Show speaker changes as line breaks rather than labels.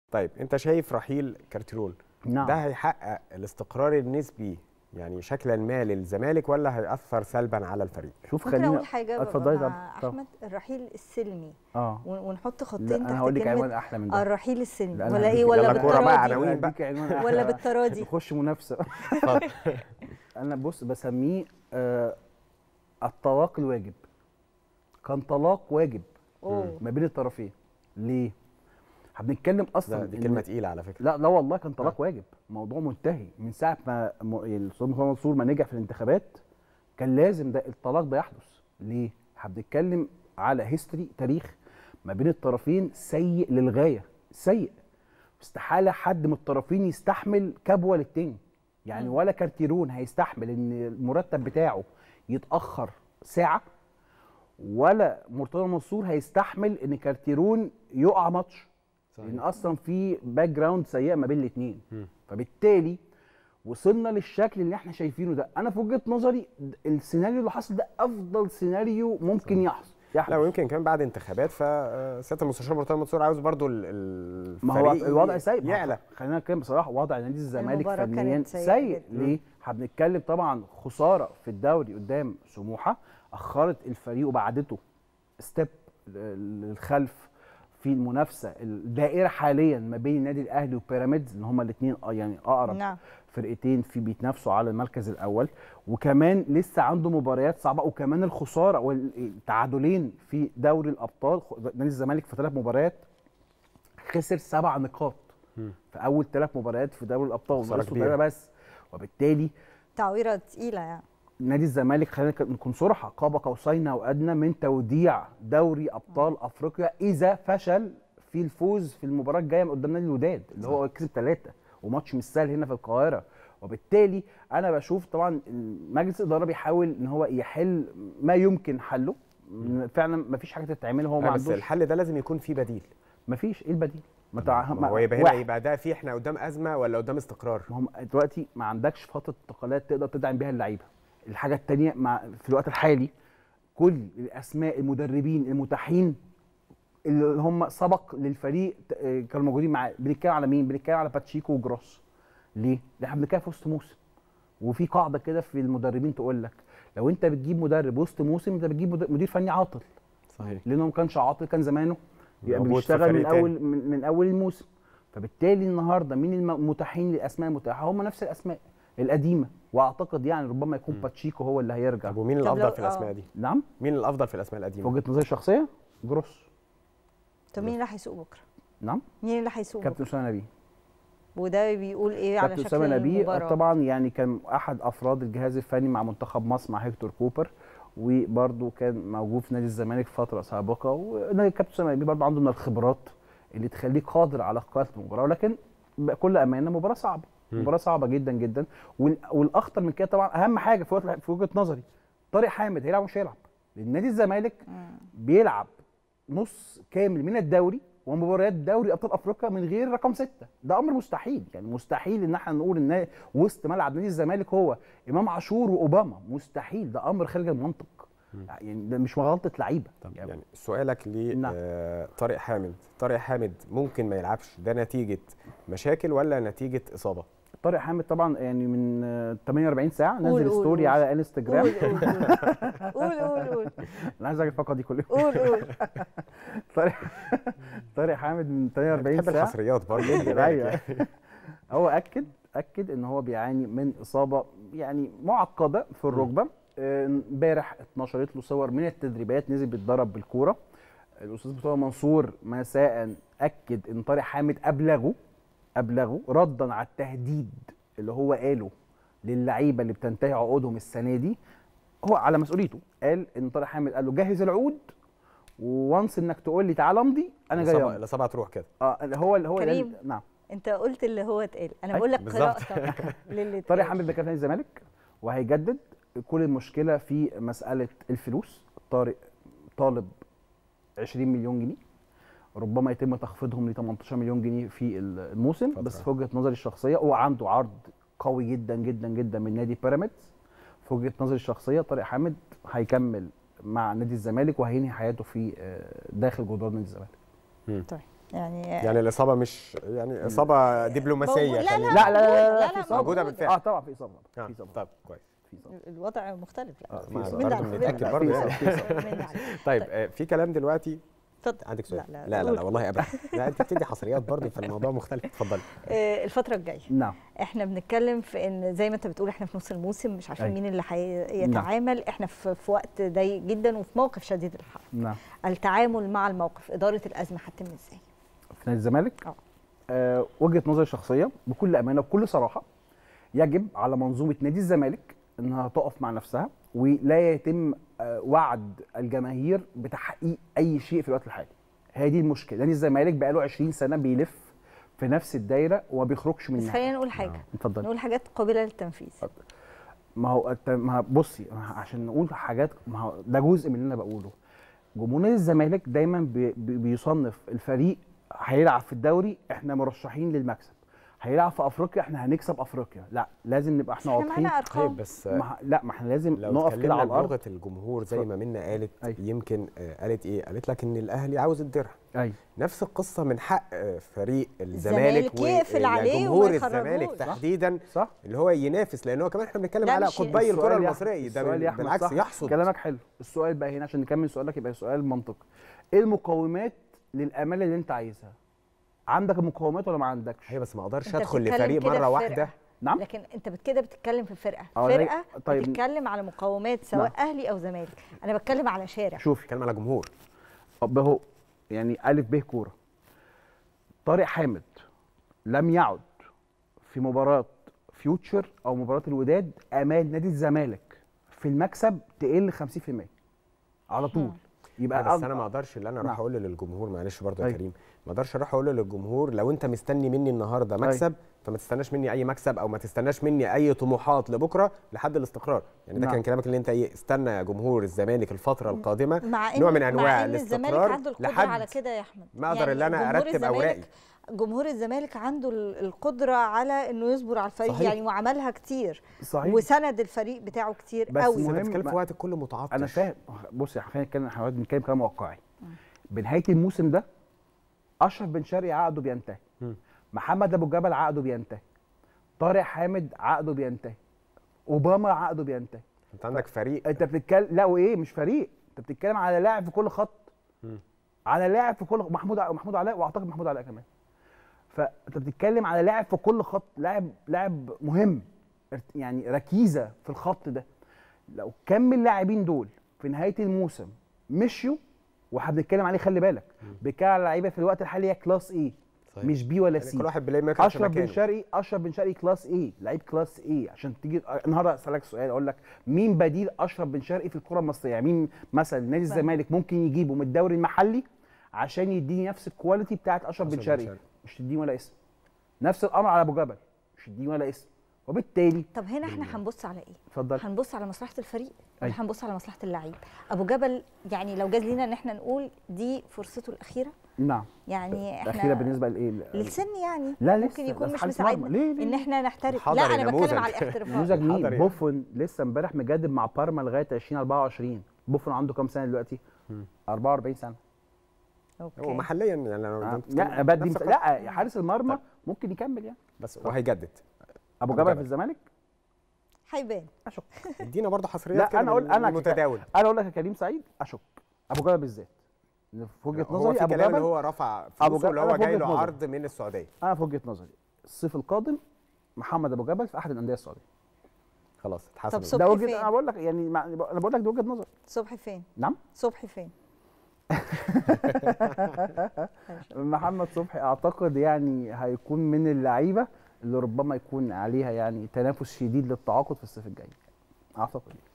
طيب انت شايف رحيل كارتيرون
نعم
ده هيحقق الاستقرار النسبي يعني شكلا ما للزمالك ولا هيأثر سلبا على الفريق
شوف
ممكن
خلينا
اقول حاجه
اتفضلي طب
مع
طب.
احمد الرحيل السلمي
اه
ون- ونحط خطين
لا
تحت
انا هقول لك
كلمة
عنوان احلى من ده
الرحيل السلمي
لا، أنا
ولا
هديك-
ايه ولا
يلا كورة بقى،
بالتراضي
عناوين بقى.
هديك عنوان
ولا
أحلى.
بالتراضي
نخش منافسه
اتفضل.
انا بص بسميه آه الطلاق الواجب كان طلاق واجب
اوه
ما بين الطرفين ليه احنا بنتكلم اصلا
ده دي
إن-
كلمه تقيله على فكره
لا لا والله كان طلاق واجب موضوع منتهي من ساعه ما م- الاستاذ محمد منصور ما نجح في الانتخابات كان لازم ده الطلاق ده يحدث ليه احنا بنتكلم على هيستوري تاريخ ما بين الطرفين سيء للغايه سيء استحاله حد من الطرفين يستحمل كبوه للتاني يعني
مم.
ولا كارتيرون هيستحمل ان المرتب بتاعه يتاخر ساعه ولا مرتضى منصور هيستحمل ان كارتيرون يقع ماتش لان اصلا في باك جراوند سيئه ما بين الاثنين
مم.
فبالتالي وصلنا للشكل اللي احنا شايفينه ده انا في وجهه نظري د- السيناريو اللي حصل ده افضل سيناريو ممكن يحصل يحدث
لا ويمكن كمان بعد انتخابات فسياده المستشار مرتضى منصور عاوز برضو ال- الفريق
ما هو الوضع سيء ما هو
يعلى
خلينا نتكلم بصراحه وضع نادي الزمالك
المباراة
فنيا
كانت سيئة
سيء
جداً.
ليه؟ احنا بنتكلم طبعا خساره في الدوري قدام سموحه اخرت الفريق وبعدته ستيب للخلف في المنافسه الدائره حاليا ما بين النادي الاهلي وبيراميدز ان هما الاثنين يعني اقرب
نعم
فرقتين في بيتنافسوا على المركز الاول وكمان لسه عنده مباريات صعبه وكمان الخساره والتعادلين في دوري الابطال خ- نادي الزمالك في ثلاث مباريات خسر سبع نقاط
مم.
في اول ثلاث مباريات في دوري الابطال
خسارة
ناقصه
كبيرة.
ثلاثة بس وبالتالي
تعويره تقيله يعني
نادي الزمالك خلينا نك- نكون صراحه قاب قوسين او ادنى من توديع دوري ابطال افريقيا اذا فشل في الفوز في المباراه الجايه قدام نادي الوداد اللي هو كسب ثلاثه وماتش مش سهل هنا في القاهره وبالتالي انا بشوف طبعا مجلس الاداره بيحاول ان هو يحل ما يمكن حله فعلا ما فيش حاجه تتعمل هو ما
لا، بس
عندوش
الحل ده لازم يكون فيه بديل
ما فيش ايه البديل ما تع...
ما هو يبقى هنا
واحد.
يبقى ده في احنا قدام ازمه ولا قدام استقرار
ما هم دلوقتي ما عندكش فتره انتقالات تقدر تدعم بيها اللعيبه الحاجه الثانيه مع في الوقت الحالي كل الاسماء المدربين المتاحين اللي هم سبق للفريق ت- آه، كانوا موجودين معاه بنتكلم على مين بنتكلم على باتشيكو وجروس ليه ده احنا بنتكلم في وسط موسم وفي قاعده كده في المدربين تقول لك لو انت بتجيب مدرب وسط موسم انت بتجيب مد- مدير فني عاطل
صحيح
لانه ما كانش عاطل كان زمانه يبقى
موجود في
بيشتغل من
فريق تاني.
اول من, من اول الموسم فبالتالي النهارده مين المتاحين للاسماء المتاحه هم نفس الاسماء القديمه واعتقد يعني ربما يكون
مم.
باتشيكو هو اللي هيرجع
طب ومين
طب
الافضل
لو-
في الاسماء
آه.
دي
نعم
مين الافضل في الاسماء
في
القديمه
وجهه نظري الشخصيه جروس
طب مين اللي هيسوق بكره؟
نعم
مين اللي هيسوق
كابتن
بكره؟
اسامه نبيه
وده بيقول ايه على
كابتن
شكل
اسامه نبيه
المباراه؟
طبعا يعني كان احد افراد الجهاز الفني مع منتخب مصر مع هيكتور كوبر وبرده كان موجود في نادي الزمالك فتره سابقه وكابتن اسامه نبيه برده عنده من الخبرات اللي تخليه قادر على قياده المباراه ولكن بكل امانه مباراه صعبه
مم.
مباراه صعبه جدا جدا وال- والاخطر من كده طبعا اهم حاجه في وجهة- في وجهه نظري طارق حامد هيلعب مش هيلعب لان نادي الزمالك
مم.
بيلعب نص كامل من الدوري ومباريات دوري ابطال افريقيا من غير رقم ستة ده امر مستحيل يعني مستحيل ان احنا نقول ان وسط ملعب نادي الزمالك هو امام عاشور واوباما مستحيل ده امر خارج المنطق
مم.
يعني ده مش غلطه لعيبه
طب
يعني
يعني سؤالك
نعم.
لطارق حامد طارق حامد ممكن ما يلعبش ده نتيجه مشاكل ولا نتيجه اصابه
طارق حامد طبعا يعني من آه، 48 ساعه
قول-
نزل
قول-
ستوري
قول.
على انستجرام
قول قول قول قول قول قول
انا عايز اجي الفقره دي كل يوم
قول قول
طارق طارق حامد من 48
بحب
ساعه
الحصريات برضه خلي بالك
ايوه
يعني.
هو اكد اكد ان هو بيعاني من اصابه يعني معقده في الركبه آه، امبارح اتنشرت له صور من التدريبات نزل بيتدرب بالكوره الاستاذ مصطفى منصور مساء اكد ان طارق حامد ابلغه ابلغه ردا على التهديد اللي هو قاله للعيبه اللي بتنتهي عقودهم السنه دي هو على مسؤوليته قال ان طارق حامد قال له جهز العقود وانس انك تقول لي تعالى امضي انا جاي
الإصابة-
أمضي.
الاصابه هتروح كده
اه هو اللي هو
كريم.
اللي- نعم
انت قلت اللي هو اتقال انا
أي،
بقول لك
بالظبط.
قراءتك للي
طارق
اتقال.
حامد ده كان في نادي الزمالك وهيجدد كل المشكله في مساله الفلوس طارق طالب 20 مليون جنيه ربما يتم تخفيضهم ل 18 مليون جنيه في الموسم
فترة.
بس في وجهه نظري الشخصيه هو عنده عرض قوي جدا جدا جدا من نادي بيراميدز في وجهه نظري الشخصيه طارق حامد هيكمل مع نادي الزمالك وهينهي حياته في آه، داخل جدران نادي الزمالك
طيب يعني
يعني الاصابه مش يعني اصابه دبلوماسيه
لا، لا،
خلينا-
لا لا لا,
لا،
لا,
لا،
في إصابة.
موجودة بالفعل.
اه طبعا في اصابه
آه،
في اصابه
طب كويس
في إصابة.
الوضع مختلف لا
آه، في
ما
إصابة.
برضه
من ده،
بنتاكد
من
برضه
ده.
يعني.
في إصابة.
من عليك.
طيب آه، في كلام دلوقتي
اتفضل
عندك سؤال
لا، لا،
لا لا,
قول.
لا والله ابدا لا انت بتدي حصريات برضه فالموضوع مختلف اتفضلي
آه، الفترة الجاية
نعم
احنا بنتكلم في ان زي ما انت بتقول احنا في نص الموسم مش عارفين
أيوة.
مين اللي هيتعامل احنا في, في وقت ضيق جدا وفي موقف شديد الحرج
نعم
التعامل مع الموقف إدارة الأزمة هتتم ازاي
في نادي الزمالك
اه.
آه وجهه نظري الشخصيه بكل امانه وبكل صراحه يجب على منظومه نادي الزمالك انها تقف مع نفسها ولا يتم آه وعد الجماهير بتحقيق اي شيء في الوقت الحالي هي دي المشكله نادي الزمالك بقاله 20 سنه بيلف في نفس الدايره وما بيخرجش
بس
منها
خلينا نقول حاجة
اتفضل
نقول حاجات قابلة للتنفيذ
ما هو الت- ما هو بصي ما هو عشان نقول حاجات ما هو ده جزء من اللي انا بقوله جمهور نادي الزمالك دايما بي بي بيصنف الفريق هيلعب في الدوري احنا مرشحين للمكسب هيلعب في افريقيا احنا هنكسب افريقيا لا لازم نبقى احنا
احنا
واضحين
معانا
طيب
أرقام
بس
ما ح- لا ما احنا لازم
لو
نقف كده
اتكلمنا
على الارض
بلغه الجمهور زي ما منا قالت
أيوة.
يمكن آه، قالت ايه قالت لك ان الاهلي عاوز الدرع
ايوه
نفس القصه من حق آه، فريق
الزمالك
الزمالك
يقفل عليه وما
جمهور
يخرجوش.
الزمالك
صح.
تحديدا
صح
اللي هو ينافس لان هو كمان احنا بنتكلم
لا
على
مش-
قطبي الكره
السؤال يا أحمد-
المصريه ده
السؤال يا أحمد
بالعكس
صح.
يحصد
كلامك حلو السؤال بقى هنا عشان نكمل سؤالك يبقى سؤال منطقي ايه المقومات للامال اللي انت عايزها عندك المقومات ولا ما عندكش
هي بس ما اقدرش
أنت
ادخل
بتتكلم
لفريق
كده
مره
في
واحده
فرقة.
نعم
لكن انت بت- كده بتتكلم في فرقة
اه، زي-
فرقة
طيب.
بتتكلم على مقومات سواء أهلي أو زمالك أنا بتكلم على شارع
شوفي
بتكلم على جمهور
طب اهو يعني الف ب كوره طارق حامد لم يعد في مباراه فيوتشر او مباراه الوداد امال نادي الزمالك في المكسب تقل 50% على طول
مم.
يبقى
بس
أض-
انا ما اقدرش اللي انا
نعم.
اروح اقول للجمهور معلش برضه يا
أيوة.
كريم ما اقدرش اروح اقول للجمهور لو انت مستني مني النهارده مكسب فما تستناش مني اي مكسب او ما تستناش مني اي طموحات لبكره لحد الاستقرار يعني ده
نعم.
كان كلامك اللي انت ايه استنى يا جمهور الزمالك الفتره القادمه
مع إن
نوع من
مع
انواع
إن الزمالك
الاستقرار
عنده القدرة
لحد
على كده يا أحمد
ما أقدر اللي أنا
جمهور
أرتب
الزمالك-
أوراقي.
جمهور الزمالك عنده ال- القدرة على إنه يصبر على الفريق
صحيح.
يعني وعملها كتير
صحيح
وسند الفريق بتاعه كتير
بس
قوي
بس انت
مهم
بتتكلم في
ما-
وقت كله متعطش
انا فاهم بصي خلينا نتكلم احنا بنتكلم كلام واقعي بنهايه الموسم ده اشرف بن شرقي عقده بينتهي
مم.
محمد ابو جبل عقده بينتهي طارق حامد عقده بينتهي اوباما عقده بينتهي
انت عندك فريق
انت بتتكلم لا وايه مش فريق انت بتتكلم على لاعب في كل خط
مم.
على لاعب في كل محمود ع- محمود علاء واعتقد محمود علاء كمان فانت بتتكلم على لاعب في كل خط لاعب لاعب مهم ارت- يعني ركيزه في الخط ده لو كم اللاعبين دول في نهايه الموسم مشيوا واحنا بنتكلم عليه خلي بالك بيتكلم على لعيبه في الوقت الحالي هي كلاس ايه
صحيح.
مش بي ولا
يعني
سي
كل واحد بلاي ميكر في
اشرف بن
مكانه
شرقي اشرف بن شرقي كلاس ايه لعيب كلاس ايه عشان تيجي النهارده اسالك سؤال اقول لك مين بديل اشرف بن شرقي في الكره المصريه يعني مين مثلا نادي الزمالك ممكن يجيبه من الدوري المحلي عشان يديني نفس الكواليتي بتاعت اشرف بن
أشرف بن
شرقي
شرقي.
مش تديني ولا اسم نفس الامر على ابو جبل مش تديني ولا اسم وبالتالي
طب هنا احنا هنبص على ايه؟
اتفضل
هنبص على مصلحه الفريق ولا
أيوة.
هنبص على مصلحه اللعيب؟ ابو جبل يعني لو جاز لينا ان احنا نقول دي فرصته الاخيره
نعم
يعني احنا
الاخيره بالنسبه لايه
للسن يعني
لا
ممكن
لسه،
يكون
بس
مش
حارس مرمى.
مساعدنا
ليه- ليه-
ان احنا نحترف لا
حضري
انا بتكلم
نموذج.
على الاحتراف
نموذج مين
حضري.
بوفون لسه امبارح مجدد مع بارما لغايه 2024 بوفون عنده كام سنه دلوقتي 44 سنه
هو
اوكي
محليا يعني لو
آه،
بنتكلم
لا بدي
نفس
مثال-
الخط.
لا حارس المرمى
طب.
ممكن يكمل يعني
بس وهيجدد
ابو
أبو
جبل
جبل.
في الزمالك
هيبان
اشك
ادينا برضه حصريات
لا
كده
انا اقول
من
انا
المتداول
انا اقول لك يا كريم سعيد اشك ابو جبل بالذات إن في وجهه
هو
نظري
في
ابو
كلام ان
جبل
هو رفع
أبو
فلوسه
جبل-
اللي
أنا
هو
في
جاي
وجهة
له
نظري.
عرض من السعوديه
انا في وجهه نظري الصيف القادم محمد ابو جبل في احد الانديه السعوديه
خلاص
طب
اتحسب
صبحي
ده
فين؟
وجهه انا بقول لك يعني مع- انا بقول لك دي وجهه نظر
صبحي فين؟
نعم
صبحي فين؟
محمد صبحي اعتقد يعني هيكون من اللعيبه اللي ربما يكون عليها يعني تنافس شديد للتعاقد في الصيف الجاي اعتقد